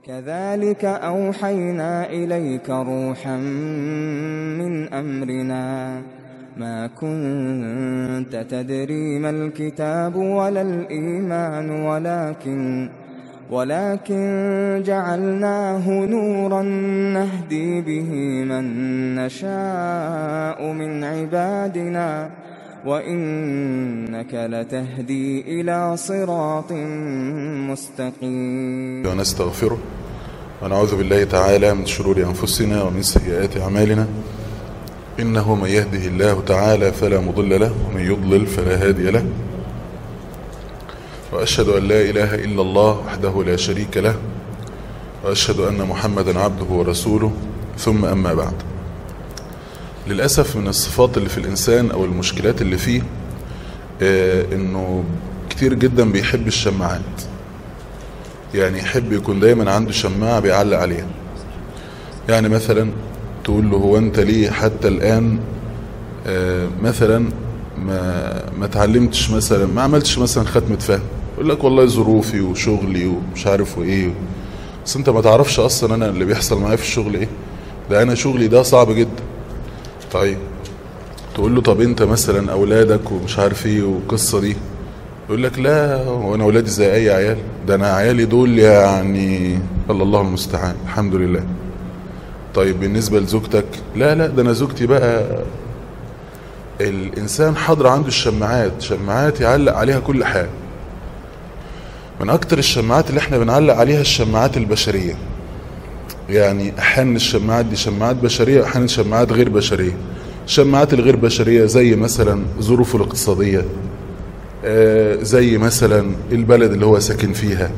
كذلك أوحينا إليك روحا من أمرنا ما كنت تدري ما الكتاب ولا الإيمان ولكن ولكن جعلناه نورا نهدي به من نشاء من عبادنا وإنك لتهدي إلى صراط مستقيم ونستغفره ونعوذ بالله تعالى من شرور أنفسنا ومن سيئات أعمالنا إنه من يهده الله تعالى فلا مضل له ومن يضلل فلا هادي له وأشهد أن لا إله إلا الله وحده لا شريك له وأشهد أن محمدا عبده ورسوله ثم أما بعد للأسف من الصفات اللي في الإنسان أو المشكلات اللي فيه آه إنه كتير جدا بيحب الشماعات يعني يحب يكون دايما عنده شماعة بيعلق عليها يعني مثلا تقول له هو أنت ليه حتى الآن آه مثلا ما ما اتعلمتش مثلا ما عملتش مثلا ختمة فهم يقول لك والله ظروفي وشغلي ومش عارف وايه بس انت ما تعرفش اصلا انا اللي بيحصل معايا في الشغل ايه ده انا شغلي ده صعب جدا طيب تقول له طب انت مثلا اولادك ومش عارف ايه والقصه دي يقول لك لا هو انا اولادي زي اي عيال ده انا عيالي دول يعني الله الله المستعان الحمد لله طيب بالنسبه لزوجتك لا لا ده انا زوجتي بقى الانسان حاضر عنده الشماعات شماعات يعلق عليها كل حاجه من اكتر الشماعات اللي احنا بنعلق عليها الشماعات البشريه يعني احيانا الشماعات دي شماعات بشريه واحيانا شماعات غير بشريه الشماعات الغير بشريه زي مثلا ظروفه الاقتصاديه آه زي مثلا البلد اللي هو ساكن فيها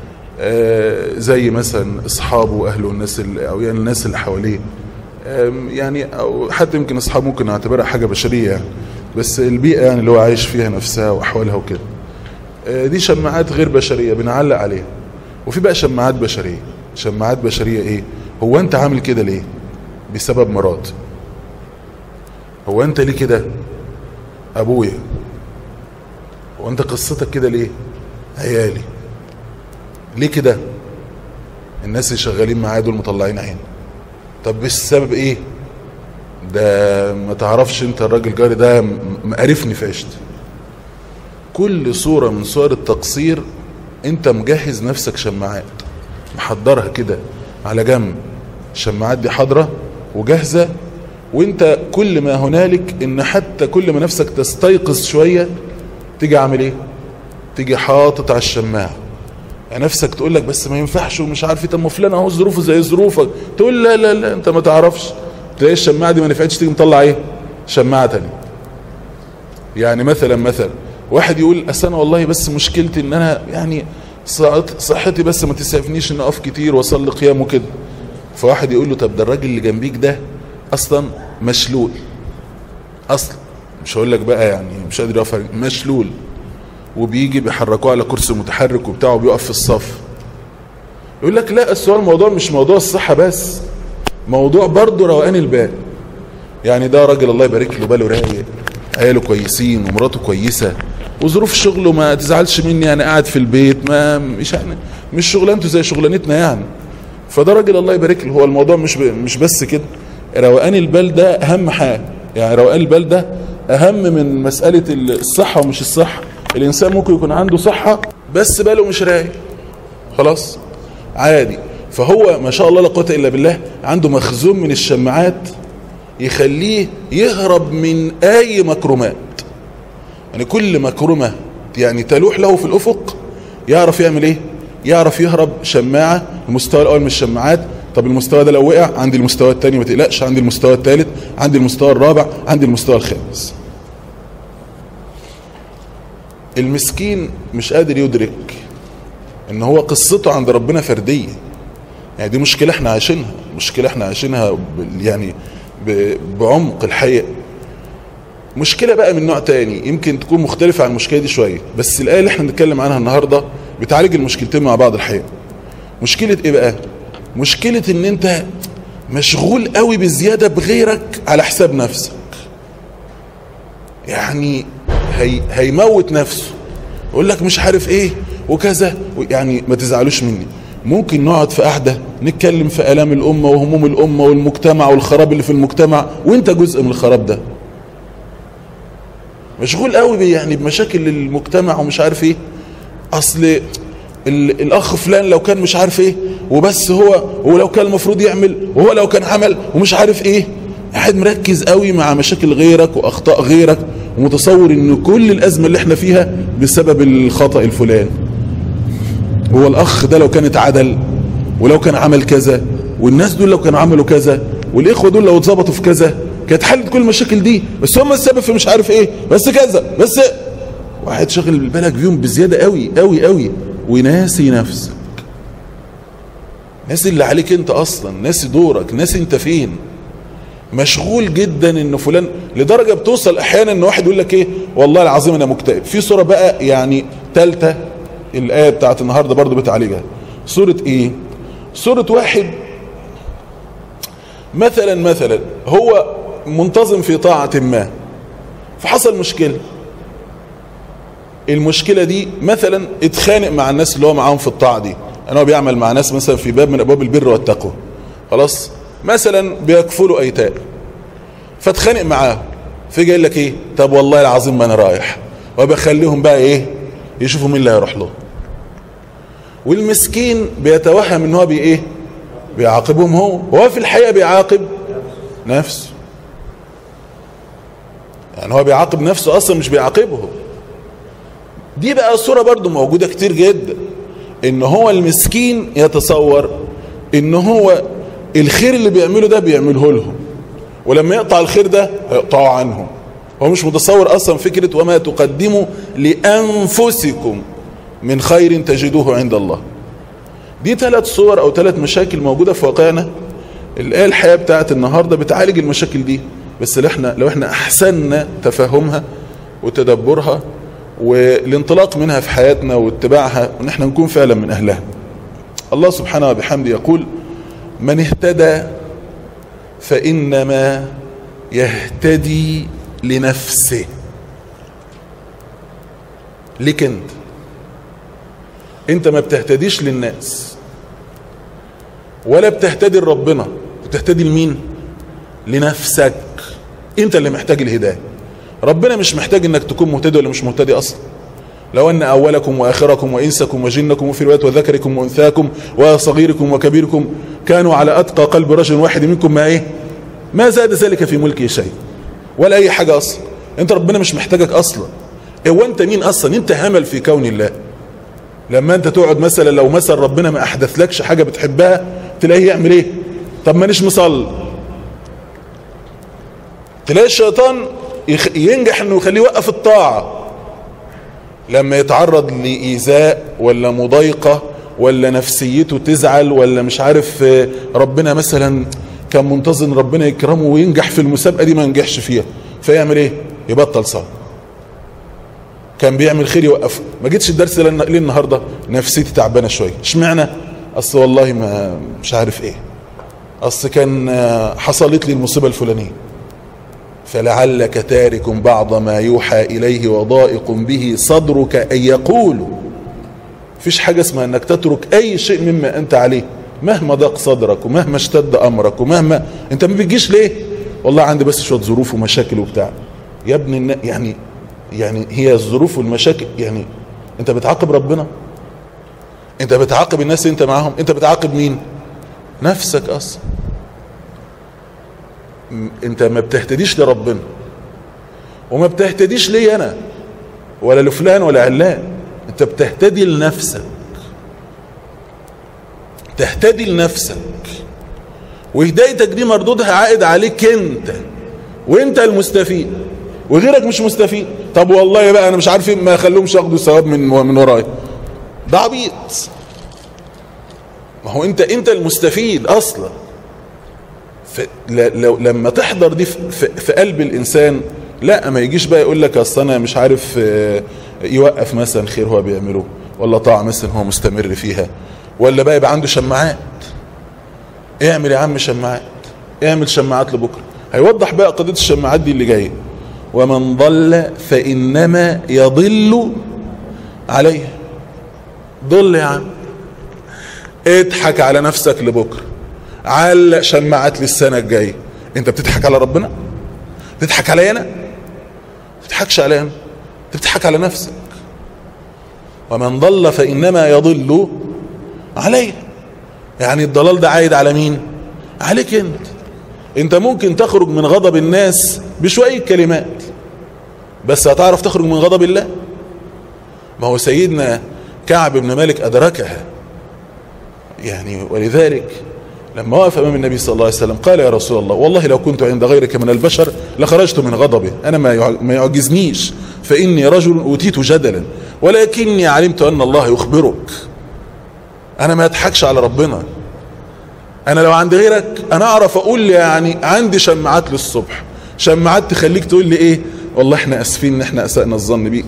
آه زي مثلا اصحابه واهله والناس اللي او يعني الناس اللي حواليه يعني او حتى يمكن اصحابه ممكن نعتبرها حاجه بشريه يعني بس البيئه يعني اللي هو عايش فيها نفسها واحوالها وكده دي شماعات غير بشريه بنعلق عليها وفي بقى شماعات بشريه شماعات بشريه ايه هو انت عامل كده ليه بسبب مرض هو انت ليه كده ابويا هو انت قصتك كده ليه عيالي ليه كده الناس اللي شغالين معايا دول مطلعين عين طب بالسبب ايه ده ما تعرفش انت الراجل جاري ده مقرفني في عشت كل صورة من صور التقصير انت مجهز نفسك شماعات محضرها كده على جنب الشماعات دي حاضرة وجاهزة وانت كل ما هنالك ان حتى كل ما نفسك تستيقظ شوية تيجي عامل ايه تيجي حاطط على الشماعة يعني نفسك تقول لك بس ما ينفعش ومش عارف طب ما فلان اهو ظروفه زي ظروفك تقول لا لا لا انت ما تعرفش تلاقي الشماعه دي ما نفعتش تيجي مطلع ايه شماعه ثانيه يعني مثلا مثلا واحد يقول اصل انا والله بس مشكلتي ان انا يعني صحتي بس ما تسعفنيش ان اقف كتير واصلي قيام وكده فواحد يقول له طب ده الراجل اللي جنبيك ده اصلا مشلول اصلا مش هقول لك بقى يعني مش قادر يقف مشلول وبيجي بيحركوه على كرسي متحرك وبتاعه وبيقف في الصف يقول لك لا السؤال الموضوع مش موضوع الصحة بس موضوع برضه روقان البال يعني ده راجل الله يبارك له باله رايق عياله كويسين ومراته كويسة وظروف شغله ما تزعلش مني انا قاعد في البيت ما مش يعني مش شغلانته زي شغلانتنا يعني فده راجل الله يبارك له هو الموضوع مش مش بس كده روقان البال ده اهم حاجه يعني روقان البال ده اهم من مساله الصحه ومش الصحه الانسان ممكن يكون عنده صحة بس باله مش رايق خلاص عادي فهو ما شاء الله لا قوه الا بالله عنده مخزون من الشماعات يخليه يهرب من اي مكرمات يعني كل مكرمة يعني تلوح له في الافق يعرف يعمل ايه يعرف يهرب شماعة المستوى الاول من الشماعات طب المستوى ده لو وقع عندي المستوى الثاني ما تقلقش عندي المستوى الثالث عندي المستوى الرابع عندي المستوى الخامس المسكين مش قادر يدرك ان هو قصته عند ربنا فردية يعني دي مشكلة احنا عايشينها مشكلة احنا عايشينها يعني بعمق الحقيقة مشكلة بقى من نوع تاني يمكن تكون مختلفة عن المشكلة دي شوية بس الآية اللي احنا بنتكلم عنها النهاردة بتعالج المشكلتين مع بعض الحقيقة مشكلة ايه بقى مشكلة ان انت مشغول قوي بزيادة بغيرك على حساب نفسك يعني هي هيموت نفسه يقول لك مش عارف ايه وكذا يعني ما تزعلوش مني ممكن نقعد في قعدة نتكلم في آلام الأمة وهموم الأمة والمجتمع والخراب اللي في المجتمع وانت جزء من الخراب ده مشغول قوي بي- يعني بمشاكل المجتمع ومش عارف ايه اصل ال- الاخ فلان لو كان مش عارف ايه وبس هو ولو كان المفروض يعمل وهو لو كان عمل ومش عارف ايه قاعد مركز قوي مع مشاكل غيرك واخطاء غيرك ومتصور ان كل الازمه اللي احنا فيها بسبب الخطا الفلاني هو الاخ ده لو كان اتعدل ولو كان عمل كذا والناس دول لو كانوا عملوا كذا والاخوه دول لو اتظبطوا في كذا كانت حلت كل المشاكل دي بس هم السبب في مش عارف ايه بس كذا بس واحد شاغل بالك بيهم بزياده قوي قوي قوي وناسي نفسك ناسي اللي عليك انت اصلا ناسي دورك ناسي انت فين مشغول جدا ان فلان لدرجه بتوصل احيانا ان واحد يقول لك ايه والله العظيم انا مكتئب في صوره بقى يعني ثالثه الايه بتاعت النهارده برضو بتعالجها صوره ايه صوره واحد مثلا مثلا هو منتظم في طاعه ما فحصل مشكله المشكله دي مثلا اتخانق مع الناس اللي هو معاهم في الطاعه دي انا هو بيعمل مع ناس مثلا في باب من ابواب البر والتقوى خلاص مثلا بيكفلوا ايتام فاتخانق معاه فجأة يقول لك ايه طب والله العظيم ما انا رايح وبخليهم بقى ايه يشوفوا مين اللي هيروح له والمسكين بيتوهم ان هو بي ايه بيعاقبهم هو وهو في الحقيقه بيعاقب نفسه يعني هو بيعاقب نفسه اصلا مش بيعاقبهم دي بقى صورة برضو موجودة كتير جدا ان هو المسكين يتصور ان هو الخير اللي بيعمله ده بيعمله لهم ولما يقطع الخير ده هيقطعه عنهم هو مش متصور اصلا فكرة وما تقدموا لانفسكم من خير تجدوه عند الله دي ثلاث صور او ثلاث مشاكل موجودة في واقعنا الآية الحياة بتاعت النهاردة بتعالج المشاكل دي بس لو احنا لو احنا احسننا تفهمها وتدبرها والانطلاق منها في حياتنا واتباعها وان احنا نكون فعلا من اهلها الله سبحانه وبحمده يقول من اهتدى فانما يهتدي لنفسه ليك انت انت ما بتهتديش للناس ولا بتهتدي لربنا بتهتدي لمين لنفسك انت اللي محتاج الهدايه ربنا مش محتاج انك تكون مهتدي ولا مش مهتدي اصلا لو ان اولكم واخركم وانسكم وجنكم وفي روايه وذكركم وانثاكم وصغيركم وكبيركم كانوا على اتقى قلب رجل واحد منكم ما ايه ما زاد ذلك في ملكه شيء ولا اي حاجه اصلا انت ربنا مش محتاجك اصلا هو انت مين اصلا انت همل في كون الله لما انت تقعد مثلا لو مثلا ربنا ما احدثلكش حاجه بتحبها تلاقيه يعمل ايه طب مانيش مصلي تلاقي الشيطان يخ- ينجح انه يخليه يوقف الطاعه لما يتعرض لايذاء ولا مضايقه ولا نفسيته تزعل ولا مش عارف آه، ربنا مثلا كان منتظر ربنا يكرمه وينجح في المسابقه دي ما ينجحش فيها فيعمل ايه يبطل صلاه كان بيعمل خير يوقفه ما جيتش الدرس لن- ليه النهارده نفسيتي تعبانه شويه اشمعنى اصل والله ما مش عارف ايه اصل كان آه، حصلت لي المصيبه الفلانيه فلعلك تارك بعض ما يوحى إليه وضائق به صدرك أن يقول فيش حاجة اسمها أنك تترك أي شيء مما أنت عليه مهما ضاق صدرك ومهما اشتد أمرك ومهما أنت ما بتجيش ليه والله عندي بس شوية ظروف ومشاكل وبتاع يا ابن النا... يعني يعني هي الظروف والمشاكل يعني أنت بتعاقب ربنا أنت بتعاقب الناس أنت معاهم أنت بتعاقب مين نفسك أصلا انت ما بتهتديش لربنا وما بتهتديش لي انا ولا لفلان ولا علان انت بتهتدي لنفسك تهتدي لنفسك وهدايتك دي مردودها عائد عليك انت وانت المستفيد وغيرك مش مستفيد طب والله بقى انا مش عارف إيه، ما اخليهمش ياخدوا ثواب من من ورايا ده عبيط ما هو انت انت المستفيد اصلا ف- ل- لو لما تحضر دي في, في, في قلب الانسان لا ما يجيش بقى يقول لك اصل انا مش عارف آه، يوقف مثلا خير هو بيعمله ولا طاعه مثلا هو مستمر فيها ولا بقى يبقى عنده شماعات اعمل يا عم شماعات اعمل شماعات لبكره هيوضح بقى قضيه الشماعات دي اللي جايه ومن ضل فانما يضل عليه ضل يا عم اضحك على نفسك لبكره علق شماعات للسنه الجايه انت بتضحك على ربنا بتضحك عليا انا ما بتضحكش عليا انا انت بتضحك على نفسك ومن ضل فانما يضل عليه يعني الضلال ده عايد على مين عليك انت انت ممكن تخرج من غضب الناس بشويه كلمات بس هتعرف تخرج من غضب الله ما هو سيدنا كعب بن مالك ادركها يعني ولذلك لما وقف امام النبي صلى الله عليه وسلم قال يا رسول الله والله لو كنت عند غيرك من البشر لخرجت من غضبه انا ما ما يعجزنيش فاني رجل اوتيت جدلا ولكني علمت ان الله يخبرك انا ما اضحكش على ربنا انا لو عند غيرك انا اعرف اقول يعني عندي شماعات للصبح شماعات تخليك تقول لي ايه والله احنا اسفين ان احنا اسأنا الظن بيك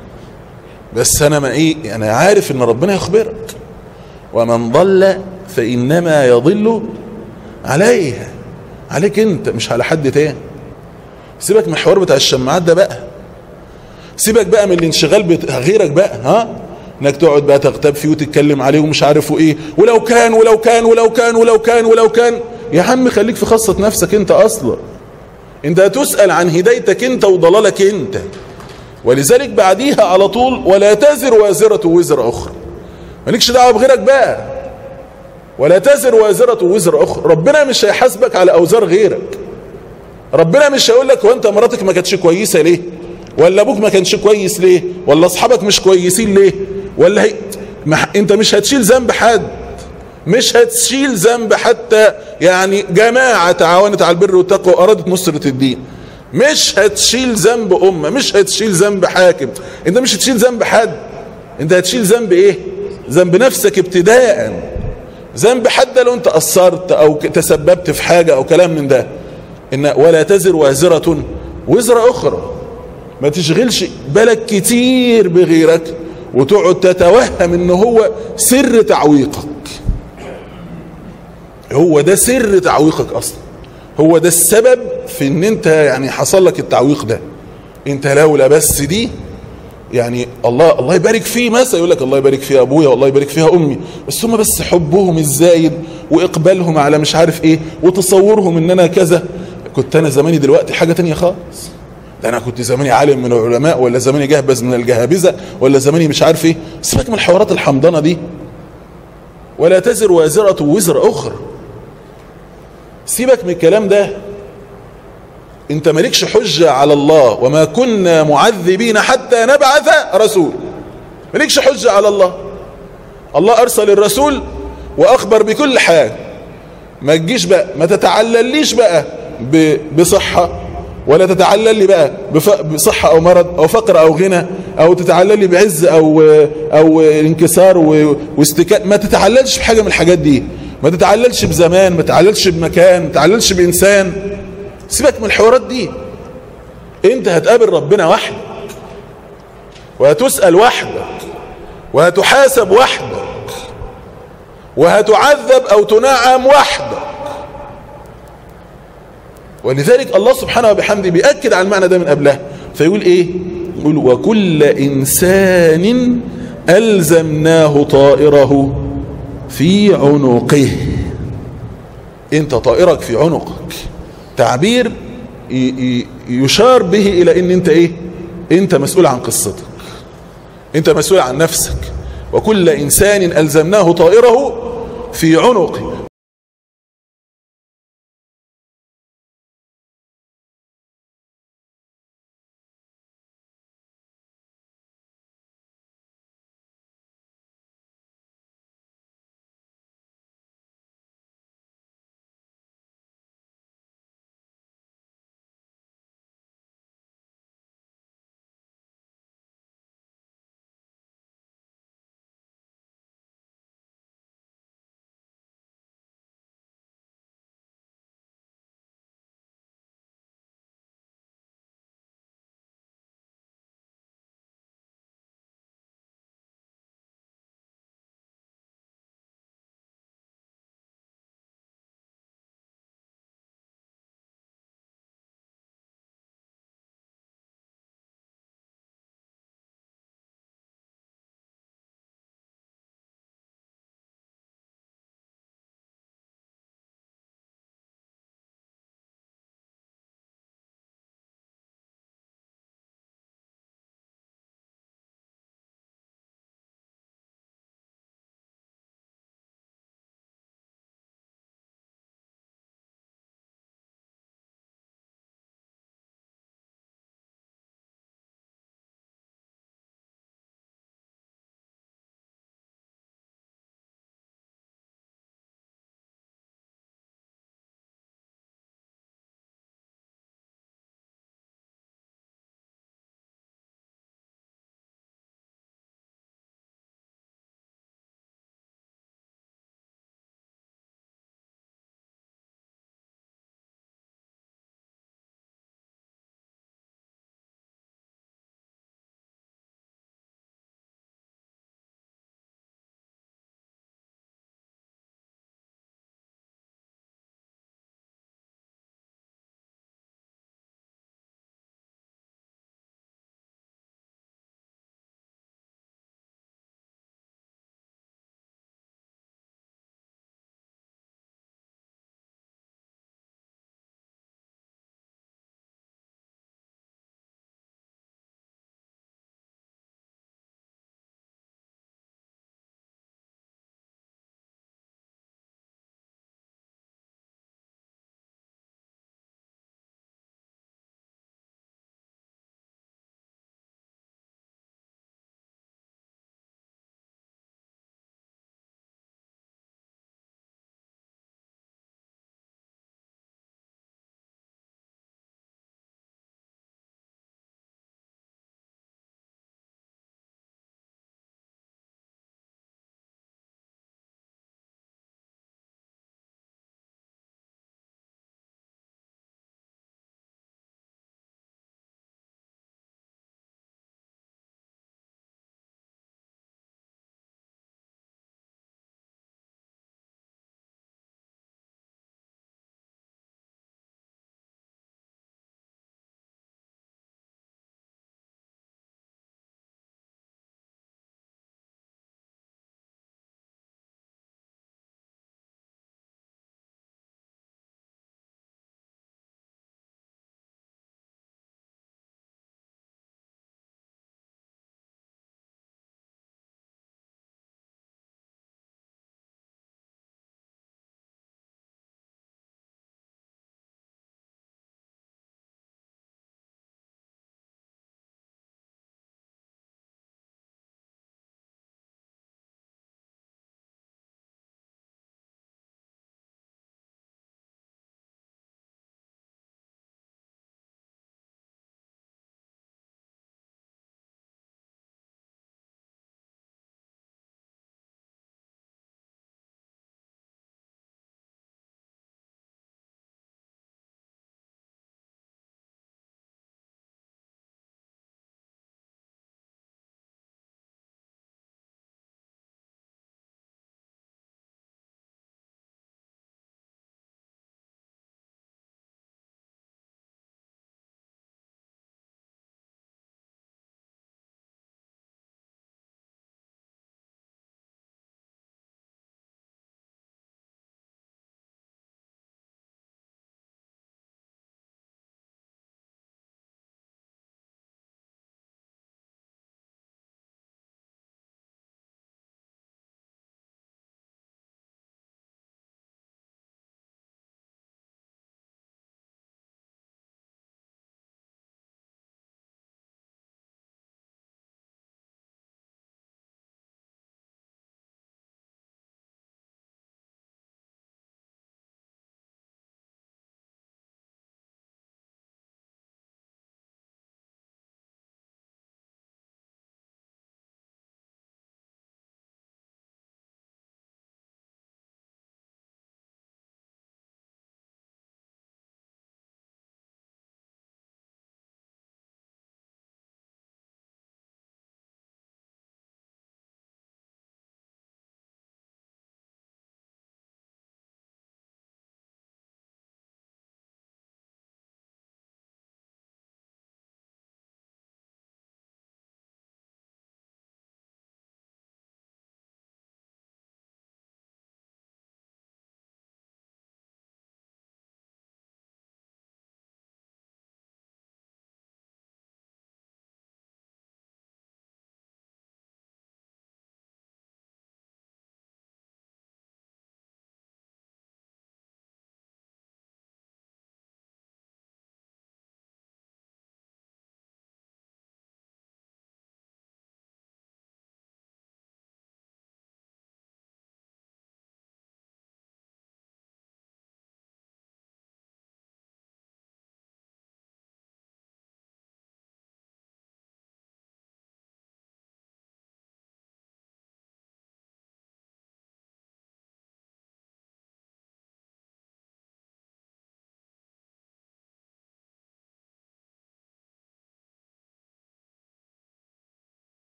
بس انا ما ايه انا عارف ان ربنا يخبرك ومن ضل فانما يضل عليها عليك انت مش على حد تاني سيبك من الحوار بتاع الشماعات ده بقى سيبك بقى من الانشغال بتاع غيرك بقى ها انك تقعد بقى تغتاب فيه وتتكلم عليه ومش عارفه ايه ولو كان ولو كان ولو كان ولو كان ولو كان يا عم خليك في خاصة نفسك انت اصلا انت هتسأل عن هدايتك انت وضلالك انت ولذلك بعديها على طول ولا تزر وازرة وزر اخرى مالكش دعوه بغيرك بقى ولا تزر وازرة وزر اخرى ربنا مش هيحاسبك على اوزار غيرك ربنا مش هيقول لك وانت مراتك ما كانتش كويسه ليه ولا ابوك ما كانش كويس ليه ولا اصحابك مش كويسين ليه ولا هي ما انت مش هتشيل ذنب حد مش هتشيل ذنب حتى يعني جماعة تعاونت على البر والتقوى وأرادت نصرة الدين مش هتشيل ذنب أمة مش هتشيل ذنب حاكم انت مش هتشيل ذنب حد انت هتشيل ذنب ايه ذنب نفسك ابتداء ذنب حتى لو انت قصرت او تسببت في حاجة او كلام من ده ان ولا تزر وازرة وزر اخرى ما تشغلش بالك كتير بغيرك وتقعد تتوهم ان هو سر تعويقك هو ده سر تعويقك اصلا هو ده السبب في ان انت يعني حصل لك التعويق ده انت لولا بس دي يعني الله الله يبارك فيه مثلا يقول لك الله يبارك فيها ابويا والله يبارك فيها امي بس هم بس حبهم الزايد واقبالهم على مش عارف ايه وتصورهم ان انا كذا كنت انا زماني دلوقتي حاجه تانية خالص ده انا كنت زماني عالم من العلماء ولا زماني جهبذ من الجهابذه ولا زماني مش عارف ايه سيبك من الحوارات الحمضانه دي ولا تزر وازره وزر اخرى سيبك من الكلام ده انت مالكش حجة على الله وما كنا معذبين حتى نبعث رسول مالكش حجة على الله الله ارسل الرسول واخبر بكل حاجة ما تجيش بقى ما تتعلليش بقى بصحة ولا تتعلل لي بقى بصحة او مرض او فقر او غنى او تتعلل لي بعز او او انكسار واستكاء ما تتعللش بحاجة من الحاجات دي ما تتعللش بزمان ما تتعللش بمكان ما تتعللش بإنسان سيبك من الحوارات دي انت هتقابل ربنا وحدك وهتسأل وحدك وهتحاسب وحدك وهتعذب او تنعم وحدك ولذلك الله سبحانه وبحمده بيأكد على المعنى ده من قبلها فيقول ايه يقول وكل انسان ألزمناه طائره في عنقه انت طائرك في عنقك تعبير يشار به الى ان انت ايه انت مسؤول عن قصتك انت مسؤول عن نفسك وكل انسان الزمناه طائره في عنقه